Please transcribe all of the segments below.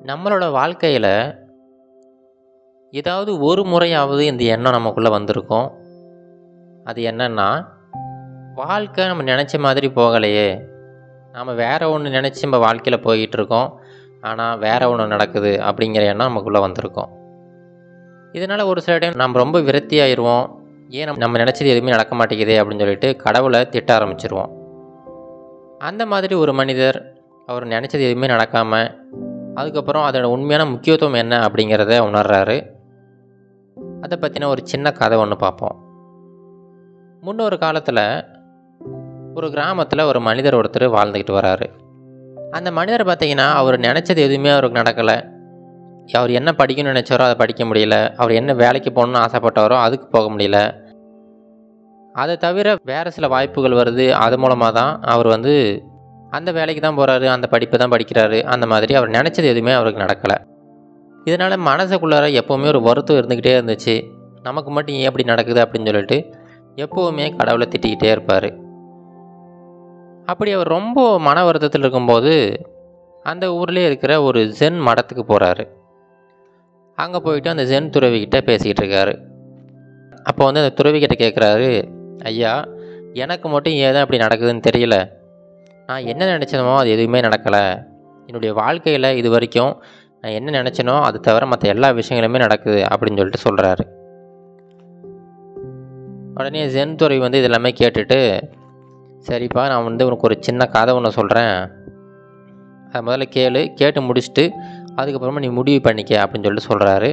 நம்மளோட வாழ்க்கையில் ஏதாவது ஒரு முறையாவது இந்த எண்ணம் நமக்குள்ளே வந்திருக்கும் அது என்னன்னா வாழ்க்கை நம்ம நினச்ச மாதிரி போகலையே நாம் வேற ஒன்று நினச்சி நம்ம வாழ்க்கையில் போய்கிட்டு இருக்கோம் ஆனால் வேற ஒன்று நடக்குது அப்படிங்கிற எண்ணம் நமக்குள்ளே வந்திருக்கும் இதனால் ஒரு சில டைம் நம்ம ரொம்ப விரக்தி ஆயிடுவோம் ஏன் நம்ம நம்ம நினச்சது எதுவுமே நடக்க மாட்டேங்குதே அப்படின்னு சொல்லிட்டு கடவுளை திட்ட ஆரம்பிச்சிருவோம் அந்த மாதிரி ஒரு மனிதர் அவர் நினச்சது எதுவுமே நடக்காமல் அதுக்கப்புறம் அதோட உண்மையான முக்கியத்துவம் என்ன அப்படிங்கிறத உணர்றாரு அதை பற்றின ஒரு சின்ன கதை ஒன்று பார்ப்போம் முன்னொரு காலத்தில் ஒரு கிராமத்தில் ஒரு மனிதர் ஒருத்தர் வாழ்ந்துக்கிட்டு வராரு அந்த மனிதர் பார்த்தீங்கன்னா அவர் நினச்சது எதுவுமே அவருக்கு நடக்கலை அவர் என்ன படிக்கணும்னு நினச்சாரோ அதை படிக்க முடியல அவர் என்ன வேலைக்கு போகணும்னு ஆசைப்பட்டாரோ அதுக்கு போக முடியல அதை தவிர வேறு சில வாய்ப்புகள் வருது அது மூலமாக தான் அவர் வந்து அந்த வேலைக்கு தான் போகிறாரு அந்த படிப்பை தான் படிக்கிறாரு அந்த மாதிரி அவர் நினச்சது எதுவுமே அவருக்கு நடக்கலை இதனால் மனசுக்குள்ளார எப்போவுமே ஒரு வருத்தம் இருந்துக்கிட்டே இருந்துச்சு நமக்கு மட்டும் ஏன் அப்படி நடக்குது அப்படின்னு சொல்லிட்டு எப்போவுமே கடவுளை திட்டிக்கிட்டே இருப்பார் அப்படி அவர் ரொம்ப மன வருத்தத்தில் இருக்கும்போது அந்த ஊர்லேயே இருக்கிற ஒரு ஜென் மடத்துக்கு போகிறாரு அங்கே போயிட்டு அந்த ஜென் துறவிக்கிட்ட பேசிக்கிட்டு இருக்காரு அப்போ வந்து அந்த துறவிக்கிட்ட கேட்குறாரு ஐயா எனக்கு மட்டும் ஏன் அப்படி நடக்குதுன்னு தெரியல நான் என்ன நினச்சனோ அது எதுவுமே நடக்கலை என்னுடைய வாழ்க்கையில் இது வரைக்கும் நான் என்ன நினச்சனோ அது தவிர மற்ற எல்லா விஷயங்களுமே நடக்குது அப்படின்னு சொல்லிட்டு சொல்கிறாரு உடனே ஜென் துறை வந்து இது எல்லாமே கேட்டுட்டு சரிப்பா நான் வந்து உனக்கு ஒரு சின்ன கதை ஒன்று சொல்கிறேன் அதை முதல்ல கேளு கேட்டு முடிச்சுட்டு அதுக்கப்புறமா நீ முடிவு பண்ணிக்க அப்படின்னு சொல்லிட்டு சொல்கிறாரு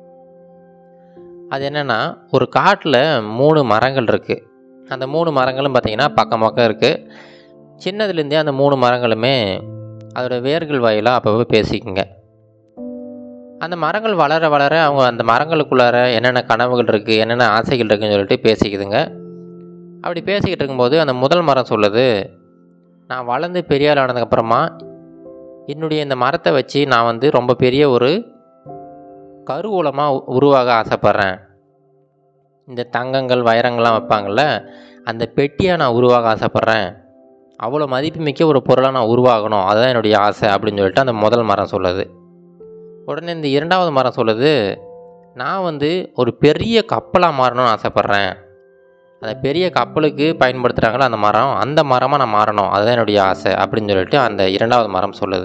அது என்னென்னா ஒரு காட்டில் மூணு மரங்கள் இருக்குது அந்த மூணு மரங்களும் பார்த்திங்கன்னா பக்கம் பக்கம் இருக்குது சின்னதுலேருந்தே அந்த மூணு மரங்களுமே அதோட வேர்கள் வாயிலாக அப்பப்போ பேசிக்குங்க அந்த மரங்கள் வளர வளர அவங்க அந்த மரங்களுக்குள்ளார என்னென்ன கனவுகள் இருக்குது என்னென்ன ஆசைகள் இருக்குன்னு சொல்லிட்டு பேசிக்குதுங்க அப்படி பேசிக்கிட்டு இருக்கும்போது அந்த முதல் மரம் சொல்லுது நான் வளர்ந்து பெரிய ஆள் ஆனதுக்கப்புறமா என்னுடைய இந்த மரத்தை வச்சு நான் வந்து ரொம்ப பெரிய ஒரு கருவூலமாக உருவாக ஆசைப்பட்றேன் இந்த தங்கங்கள் வைரங்கள்லாம் வைப்பாங்கள்ல அந்த பெட்டியாக நான் உருவாக ஆசைப்பட்றேன் அவ்வளோ மதிப்புமிக்க ஒரு பொருளாக நான் உருவாகணும் அதுதான் என்னுடைய ஆசை அப்படின்னு சொல்லிட்டு அந்த முதல் மரம் சொல்லுது உடனே இந்த இரண்டாவது மரம் சொல்லுது நான் வந்து ஒரு பெரிய கப்பலாக மாறணும்னு ஆசைப்பட்றேன் அந்த பெரிய கப்பலுக்கு பயன்படுத்துகிறாங்களோ அந்த மரம் அந்த மரமாக நான் மாறணும் அதுதான் என்னுடைய ஆசை அப்படின்னு சொல்லிட்டு அந்த இரண்டாவது மரம் சொல்லுது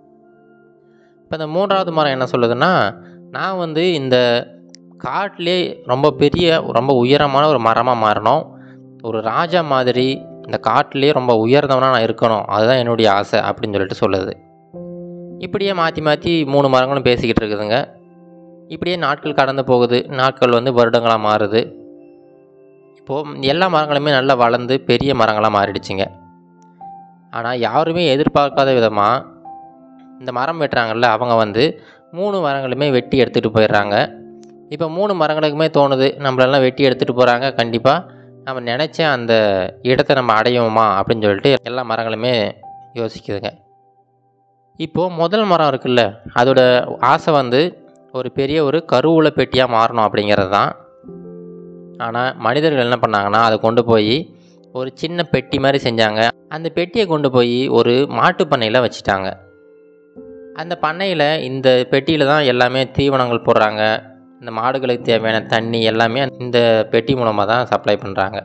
இப்போ இந்த மூன்றாவது மரம் என்ன சொல்லுதுன்னா நான் வந்து இந்த காட்டிலே ரொம்ப பெரிய ரொம்ப உயரமான ஒரு மரமாக மாறணும் ஒரு ராஜா மாதிரி இந்த காட்டிலே ரொம்ப உயர்ந்தவனாக நான் இருக்கணும் அதுதான் என்னுடைய ஆசை அப்படின்னு சொல்லிட்டு சொல்லுது இப்படியே மாற்றி மாற்றி மூணு மரங்களும் பேசிக்கிட்டு இருக்குதுங்க இப்படியே நாட்கள் கடந்து போகுது நாட்கள் வந்து வருடங்களாக மாறுது இப்போது எல்லா மரங்களுமே நல்லா வளர்ந்து பெரிய மரங்களாக மாறிடுச்சுங்க ஆனால் யாருமே எதிர்பார்க்காத விதமாக இந்த மரம் வெட்டுறாங்கல்ல அவங்க வந்து மூணு மரங்களுமே வெட்டி எடுத்துகிட்டு போயிடுறாங்க இப்போ மூணு மரங்களுக்குமே தோணுது நம்மளெல்லாம் வெட்டி எடுத்துகிட்டு போகிறாங்க கண்டிப்பாக நம்ம நினச்ச அந்த இடத்த நம்ம அடையுமா அப்படின்னு சொல்லிட்டு எல்லா மரங்களுமே யோசிக்குதுங்க இப்போது முதல் மரம் இருக்குல்ல அதோட ஆசை வந்து ஒரு பெரிய ஒரு கருவூல பெட்டியாக மாறணும் அப்படிங்கிறது தான் ஆனால் மனிதர்கள் என்ன பண்ணாங்கன்னா அதை கொண்டு போய் ஒரு சின்ன பெட்டி மாதிரி செஞ்சாங்க அந்த பெட்டியை கொண்டு போய் ஒரு மாட்டு பண்ணையில் வச்சுட்டாங்க அந்த பண்ணையில் இந்த பெட்டியில் தான் எல்லாமே தீவனங்கள் போடுறாங்க இந்த மாடுகளுக்கு தேவையான தண்ணி எல்லாமே இந்த பெட்டி மூலமாக தான் சப்ளை பண்ணுறாங்க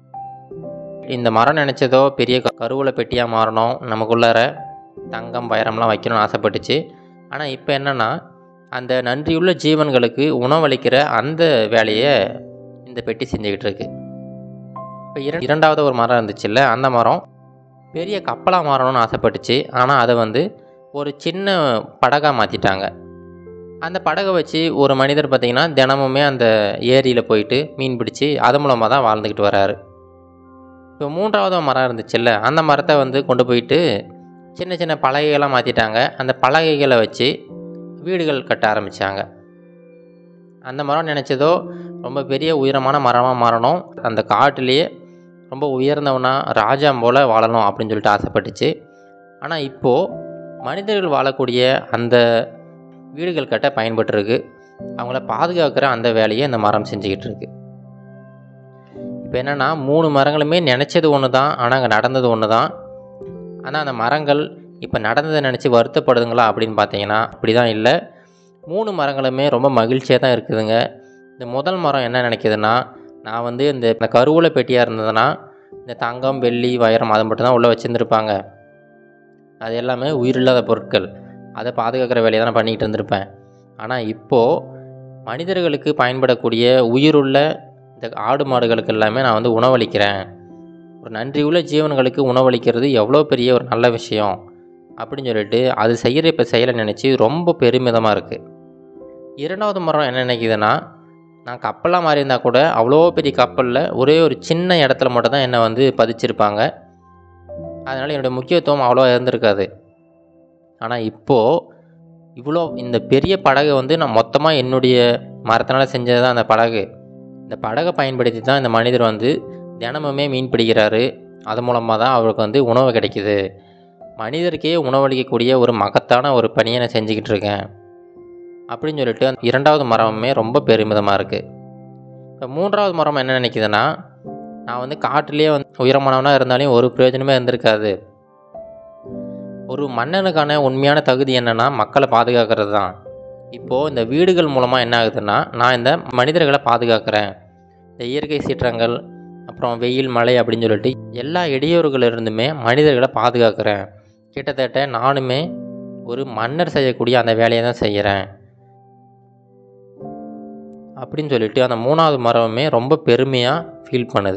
இந்த மரம் நினச்சதோ பெரிய கருவூல பெட்டியாக மாறணும் நமக்குள்ளார தங்கம் வைரம்லாம் வைக்கணும்னு ஆசைப்பட்டுச்சு ஆனால் இப்போ என்னென்னா அந்த நன்றியுள்ள ஜீவன்களுக்கு உணவளிக்கிற அந்த வேலையை இந்த பெட்டி செஞ்சுக்கிட்டு இருக்கு இப்போ இர இரண்டாவது ஒரு மரம் இருந்துச்சுல்ல அந்த மரம் பெரிய கப்பலாக மாறணும்னு ஆசைப்பட்டுச்சு ஆனால் அதை வந்து ஒரு சின்ன படகாக மாற்றிட்டாங்க அந்த படகை வச்சு ஒரு மனிதர் பார்த்திங்கன்னா தினமுமே அந்த ஏரியில் போயிட்டு மீன் பிடிச்சி அது மூலமாக தான் வாழ்ந்துக்கிட்டு வராரு இப்போ மூன்றாவது மரம் இருந்துச்சுல்ல அந்த மரத்தை வந்து கொண்டு போயிட்டு சின்ன சின்ன பலகைகளாக மாற்றிட்டாங்க அந்த பலகைகளை வச்சு வீடுகள் கட்ட ஆரம்பித்தாங்க அந்த மரம் நினச்சதோ ரொம்ப பெரிய உயரமான மரமாக மாறணும் அந்த காட்டிலேயே ரொம்ப உயர்ந்தவனா ராஜா போல் வாழணும் அப்படின்னு சொல்லிட்டு ஆசைப்பட்டுச்சு ஆனால் இப்போது மனிதர்கள் வாழக்கூடிய அந்த வீடுகள் கட்ட பயன்பட்டுருக்கு அவங்கள பாதுகாக்கிற அந்த வேலையை அந்த மரம் செஞ்சுக்கிட்டு இருக்கு இப்போ என்னென்னா மூணு மரங்களுமே நினச்சது ஒன்று தான் ஆனால் அங்கே நடந்தது ஒன்று தான் ஆனால் அந்த மரங்கள் இப்போ நடந்ததை நினச்சி வருத்தப்படுதுங்களா அப்படின்னு பார்த்தீங்கன்னா அப்படி தான் இல்லை மூணு மரங்களுமே ரொம்ப மகிழ்ச்சியாக தான் இருக்குதுங்க இந்த முதல் மரம் என்ன நினைக்குதுன்னா நான் வந்து இந்த இந்த கருவூல பெட்டியாக இருந்ததுன்னா இந்த தங்கம் வெள்ளி வைரம் அதை மட்டும் தான் உள்ளே வச்சுருந்துருப்பாங்க அது எல்லாமே உயிரில்லாத பொருட்கள் அதை பாதுகாக்கிற வேலையை தான் நான் பண்ணிக்கிட்டு இருந்திருப்பேன் ஆனால் இப்போது மனிதர்களுக்கு பயன்படக்கூடிய உயிருள்ள இந்த ஆடு மாடுகளுக்கு எல்லாமே நான் வந்து உணவளிக்கிறேன் ஒரு நன்றியுள்ள ஜீவன்களுக்கு உணவளிக்கிறது எவ்வளோ பெரிய ஒரு நல்ல விஷயம் அப்படின்னு சொல்லிட்டு அது செய்கிற இப்போ செயலை நினச்சி ரொம்ப பெருமிதமாக இருக்குது இரண்டாவது மரம் என்ன நினைக்குதுன்னா நான் கப்பலாக மாறி இருந்தால் கூட அவ்வளோ பெரிய கப்பலில் ஒரே ஒரு சின்ன இடத்துல மட்டும் தான் என்னை வந்து பதிச்சிருப்பாங்க அதனால் என்னுடைய முக்கியத்துவம் அவ்வளோ இருந்திருக்காது ஆனால் இப்போது இவ்வளோ இந்த பெரிய படகை வந்து நான் மொத்தமாக என்னுடைய மரத்தினால் செஞ்சது தான் அந்த படகு இந்த படகை பயன்படுத்தி தான் இந்த மனிதர் வந்து தினமுமே மீன் பிடிக்கிறாரு அது மூலமாக தான் அவருக்கு வந்து உணவு கிடைக்குது மனிதருக்கே உணவளிக்கக்கூடிய ஒரு மகத்தான ஒரு பணியை நான் செஞ்சுக்கிட்டு இருக்கேன் அப்படின்னு சொல்லிட்டு அந்த இரண்டாவது மரமுமே ரொம்ப பெருமிதமாக இருக்குது இப்போ மூன்றாவது மரம் என்ன நினைக்குதுன்னா நான் வந்து காட்டிலே வந்து உயரமானவனாக இருந்தாலும் ஒரு பிரயோஜனமே இருந்திருக்காது ஒரு மன்னனுக்கான உண்மையான தகுதி என்னென்னா மக்களை பாதுகாக்கிறது தான் இப்போது இந்த வீடுகள் மூலமாக என்ன ஆகுதுன்னா நான் இந்த மனிதர்களை பாதுகாக்கிறேன் இந்த இயற்கை சீற்றங்கள் அப்புறம் வெயில் மழை அப்படின்னு சொல்லிட்டு எல்லா இடையூறுகளிலிருந்துமே மனிதர்களை பாதுகாக்கிறேன் கிட்டத்தட்ட நானுமே ஒரு மன்னர் செய்யக்கூடிய அந்த வேலையை தான் செய்கிறேன் அப்படின்னு சொல்லிட்டு அந்த மூணாவது மரமுமே ரொம்ப பெருமையாக ஃபீல் பண்ணுது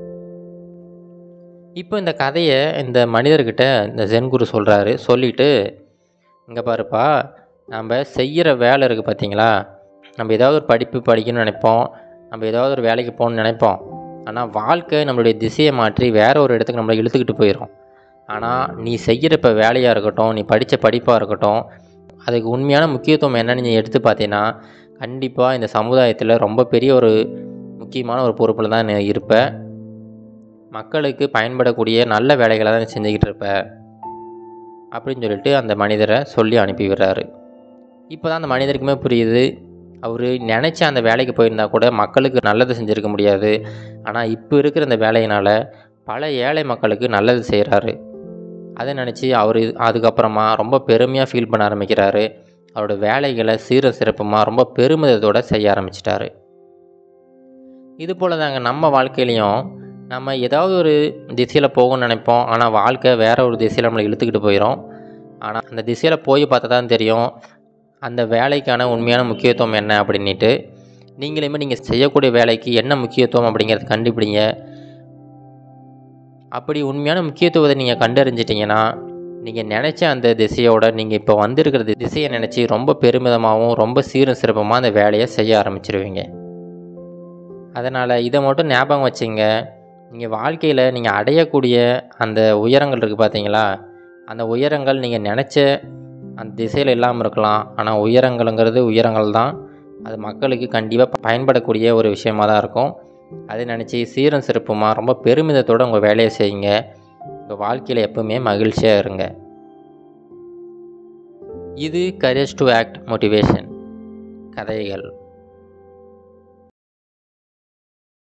இப்போ இந்த கதையை இந்த மனிதர்கிட்ட இந்த ஜென்குரு சொல்கிறாரு சொல்லிவிட்டு இங்கே பாருப்பா நம்ம செய்கிற வேலை இருக்குது பார்த்தீங்களா நம்ம ஏதாவது ஒரு படிப்பு படிக்கணும்னு நினைப்போம் நம்ம ஏதாவது ஒரு வேலைக்கு போகணும்னு நினைப்போம் ஆனால் வாழ்க்கை நம்மளுடைய திசையை மாற்றி வேற ஒரு இடத்துக்கு நம்மளை இழுத்துக்கிட்டு போயிடும் ஆனால் நீ செய்கிற இப்போ வேலையாக இருக்கட்டும் நீ படித்த படிப்பாக இருக்கட்டும் அதுக்கு உண்மையான முக்கியத்துவம் என்னன்னு நீ எடுத்து பார்த்தீங்கன்னா கண்டிப்பாக இந்த சமுதாயத்தில் ரொம்ப பெரிய ஒரு முக்கியமான ஒரு பொறுப்பில் தான் நீ இருப்ப மக்களுக்கு பயன்படக்கூடிய நல்ல வேலைகளை தான் நீ செஞ்சுக்கிட்டு இருப்ப அப்படின்னு சொல்லிட்டு அந்த மனிதரை சொல்லி அனுப்பி விடுறாரு இப்போ தான் அந்த மனிதருக்குமே புரியுது அவர் நினச்ச அந்த வேலைக்கு போயிருந்தா கூட மக்களுக்கு நல்லது செஞ்சுருக்க முடியாது ஆனால் இப்போ இருக்கிற இந்த வேலையினால் பல ஏழை மக்களுக்கு நல்லது செய்கிறாரு அதை நினச்சி அவர் அதுக்கப்புறமா ரொம்ப பெருமையாக ஃபீல் பண்ண ஆரம்பிக்கிறாரு அவரோட வேலைகளை சீர சிறப்புமாக ரொம்ப பெருமிதத்தோடு செய்ய ஆரம்பிச்சிட்டாரு இது போல் தாங்க நம்ம வாழ்க்கையிலையும் நம்ம ஏதாவது ஒரு திசையில் போகணும்னு நினைப்போம் ஆனால் வாழ்க்கை வேற ஒரு திசையில் நம்மளை இழுத்துக்கிட்டு போயிடும் ஆனால் அந்த திசையில் போய் பார்த்தா தான் தெரியும் அந்த வேலைக்கான உண்மையான முக்கியத்துவம் என்ன அப்படின்ட்டு நீங்களுமே நீங்கள் செய்யக்கூடிய வேலைக்கு என்ன முக்கியத்துவம் அப்படிங்கிறத கண்டுபிடிங்க அப்படி உண்மையான முக்கியத்துவத்தை நீங்கள் கண்டறிஞ்சிட்டிங்கன்னா நீங்கள் நினச்ச அந்த திசையோட நீங்கள் இப்போ வந்திருக்கிற திசையை நினச்சி ரொம்ப பெருமிதமாகவும் ரொம்ப சீரும் சிறப்புமாக அந்த வேலையை செய்ய ஆரம்பிச்சிருவீங்க அதனால் இதை மட்டும் ஞாபகம் வச்சுங்க நீங்கள் வாழ்க்கையில் நீங்கள் அடையக்கூடிய அந்த உயரங்கள் இருக்குது பார்த்தீங்களா அந்த உயரங்கள் நீங்கள் நினச்ச அந்த திசையில் இல்லாமல் இருக்கலாம் ஆனால் உயரங்கள்ங்கிறது உயரங்கள் தான் அது மக்களுக்கு கண்டிப்பாக பயன்படக்கூடிய ஒரு விஷயமாக தான் இருக்கும் அதை நினச்சி சீரும் சிறப்புமாக ரொம்ப பெருமிதத்தோடு உங்கள் வேலையை செய்யுங்க உங்கள் வாழ்க்கையில் எப்பவுமே மகிழ்ச்சியாக இருங்க இது கரேஜ் டு ஆக்ட் மோட்டிவேஷன் கதைகள்